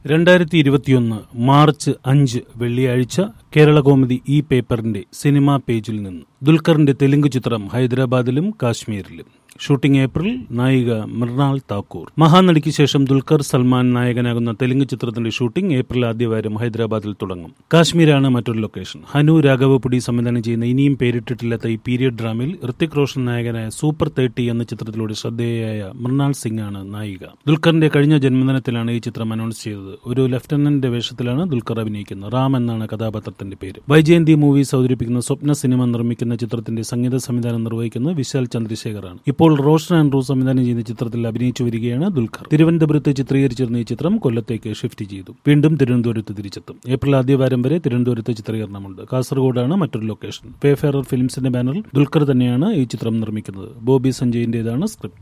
രണ്ടായിരത്തി ഇരുപത്തിയൊന്ന് മാർച്ച് അഞ്ച് വെള്ളിയാഴ്ച കേരളകൗമുദി ഈ പേപ്പറിന്റെ സിനിമാ പേജിൽ നിന്ന് ദുൽഖറിന്റെ തെലുങ്ക് ചിത്രം ഹൈദരാബാദിലും കാശ്മീരിലും ഷൂട്ടിംഗ് ഏപ്രിൽ നായിക മൃണാൾ താക്കൂർ മഹാനടിക്ക് ശേഷം ദുൽഖർ സൽമാൻ നായകനാകുന്ന തെലുങ്ക് ചിത്രത്തിന്റെ ഷൂട്ടിംഗ് ഏപ്രിൽ ആദ്യവാരം ഹൈദരാബാദിൽ തുടങ്ങും കാശ്മീരാണ് മറ്റൊരു ലൊക്കേഷൻ ഹനു രാഘവപുടി സംവിധാനം ചെയ്യുന്ന ഇനിയും പേരിട്ടിട്ടില്ലാത്ത ഈ പീരിയഡ് ഡ്രാമയിൽ ഋത്തിക് റോഷൻ നായകനായ സൂപ്പർ തേർട്ടി എന്ന ചിത്രത്തിലൂടെ ശ്രദ്ധേയയായ മൃണാൾ സിംഗ് ആണ് നായിക ദുൽഖറിന്റെ കഴിഞ്ഞ ജന്മദിനത്തിലാണ് ഈ ചിത്രം അനൗൺസ് ചെയ്തത് ഒരു ലഫ്റ്റനന്റിന്റെ വേഷത്തിലാണ് ദുൽഖർ അഭിനയിക്കുന്നത് റാം എന്നാണ് കഥാപാത്രത്തിന്റെ പേര് വൈജയന്തി മൂവീസ് അവതരിപ്പിക്കുന്ന സ്വപ്ന സിനിമ നിർമ്മിക്കുന്ന ചിത്രത്തിന്റെ സംഗീത സംവിധാനം നിർവഹിക്കുന്നത് വിശാൽ ചന്ദ്രശേഖറാണ് ഇപ്പോൾ റോഷൻ ആൻഡ്രൂ സംവിധാനം ചെയ്യുന്ന ചിത്രത്തിൽ അഭിനയിച്ചു വരികയാണ് ദുൽഖർ തിരുവനന്തപുരത്ത് ചിത്രീകരിച്ചിരുന്ന ഈ ചിത്രം കൊല്ലത്തേക്ക് ഷിഫ്റ്റ് ചെയ്തു വീണ്ടും തിരുവനന്തപുരത്ത് തിരിച്ചെത്തും ഏപ്രിൽ ആദ്യവാരം വരെ തിരുവനന്തപുരത്ത് ചിത്രീകരണമുണ്ട് കാസർഗോഡാണ് മറ്റൊരു ലൊക്കേഷൻ പേഫെയർ ഫിലിംസിന്റെ ബാനറിൽ ദുൽഖർ തന്നെയാണ് ഈ ചിത്രം നിർമ്മിക്കുന്നത് ബോബി സഞ്ജയിന്റേതാണ് സ്ക്രിപ്റ്റ്